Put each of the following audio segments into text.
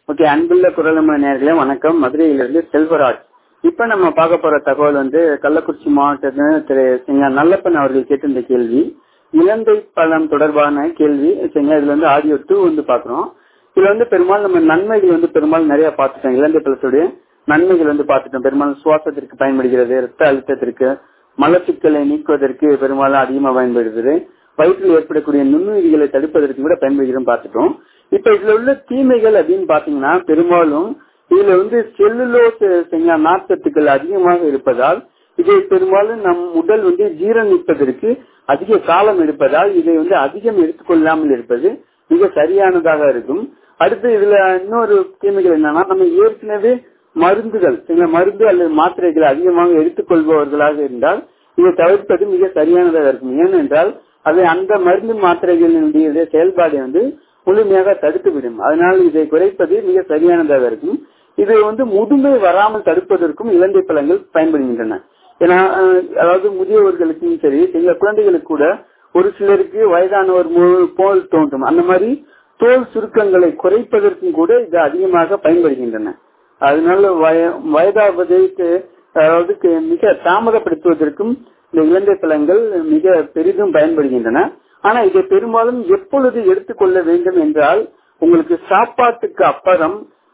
okay அன்புள்ள குரலம நேர்களே வணக்கம் மதுரையிலிருந்து செல்வராஜ் இப்ப நம்ம பார்க்க போற தகவல் வந்து கள்ளக்குறிச்சி மாவட்டத்தில் திரு சிங்க நல்லப்பன் அவர்கள் கேட்டிருந்த கேள்வி இலந்தை பழம் தொடர்பான கேள்வி சரிங்களா இதுல வந்து ஆடியோ டூ வந்து பாக்குறோம் இதுல வந்து பெரும்பாலும் நம்ம நன்மைகள் வந்து பெரும்பாலும் நிறைய பார்த்துட்டோம் இலந்தை பழத்துடைய நன்மைகள் வந்து பார்த்துட்டோம் பெரும்பாலும் சுவாசத்திற்கு பயன்படுகிறது ரத்த அழுத்தத்திற்கு மலச்சிக்கலை நீக்குவதற்கு பெரும்பாலும் அதிகமா பயன்படுகிறது வயிற்றில் ஏற்படக்கூடிய நுண்ணுயிரிகளை தடுப்பதற்கு கூட பயன்படுகிறோம் பார்த்துட்டோம் இப்ப இதுல உள்ள தீமைகள் அப்படின்னு பாத்தீங்கன்னா பெரும்பாலும் இதுல வந்து செல்லுலோஸ் நார்ச்சத்துக்கள் அதிகமாக இருப்பதால் இதை பெரும்பாலும் நம் உடல் வந்து ஜீரணிப்பதற்கு அதிக காலம் எடுப்பதால் இதை வந்து அதிகம் எடுத்துக்கொள்ளாமல் இருப்பது மிக சரியானதாக இருக்கும் அடுத்து இதுல இன்னொரு தீமைகள் என்னன்னா நம்ம ஏற்கனவே மருந்துகள் மருந்து அல்லது மாத்திரைகளை அதிகமாக எடுத்துக்கொள்பவர்களாக இருந்தால் இதை தவிர்ப்பது மிக சரியானதாக இருக்கும் ஏனென்றால் அது அந்த மருந்து மாத்திரைகளினுடைய செயல்பாடு வந்து முழுமையாக தடுத்துவிடும் அதனால் இதை குறைப்பது மிக சரியானதாக இருக்கும் இது வந்து முதுமை வராமல் தடுப்பதற்கும் இலந்தை பழங்கள் பயன்படுகின்றன ஏன்னா அதாவது முதியவர்களுக்கும் சரி சில குழந்தைகளுக்கு கூட ஒரு சிலருக்கு வயதானவர் போல் தோன்றும் அந்த மாதிரி தோல் சுருக்கங்களை குறைப்பதற்கும் கூட இது அதிகமாக பயன்படுகின்றன அதனால வயதாவதை அதாவது மிக தாமதப்படுத்துவதற்கும் இந்த இலங்கை பழங்கள் மிக பெரிதும் பயன்படுகின்றன ஆனா இதை பெரும்பாலும் எப்பொழுது எடுத்துக்கொள்ள வேண்டும் என்றால் உங்களுக்கு சாப்பாட்டுக்கு அப்புறம்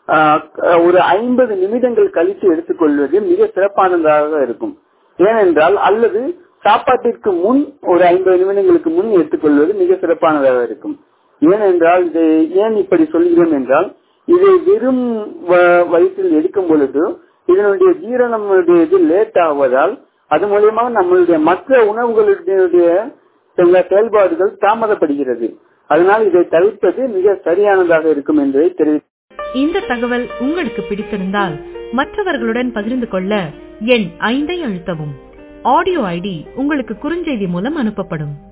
ஒரு ஐம்பது நிமிடங்கள் கழித்து எடுத்துக்கொள்வது மிக சிறப்பானதாக இருக்கும் ஏனென்றால் அல்லது சாப்பாட்டிற்கு முன் ஒரு ஐம்பது நிமிடங்களுக்கு முன் எடுத்துக்கொள்வது மிக சிறப்பானதாக இருக்கும் ஏனென்றால் இதை ஏன் இப்படி சொல்கிறோம் என்றால் இதை வெறும் வயிற்றில் எடுக்கும் பொழுது இதனுடைய ஜீரணமுடைய இது லேட் ஆவதால் அது மூலியமாக நம்மளுடைய மற்ற உணவுகளுடைய செயல்பாடுகள் தாமதப்படுகிறது அதனால் இதை தவிர்ப்பது மிக சரியானதாக இருக்கும் என்பதை தெரிவித்து இந்த தகவல் உங்களுக்கு பிடித்திருந்தால் மற்றவர்களுடன் பகிர்ந்து கொள்ள எண் ஐந்தை அழுத்தவும் ஆடியோ ஐடி உங்களுக்கு குறுஞ்செய்தி மூலம் அனுப்பப்படும்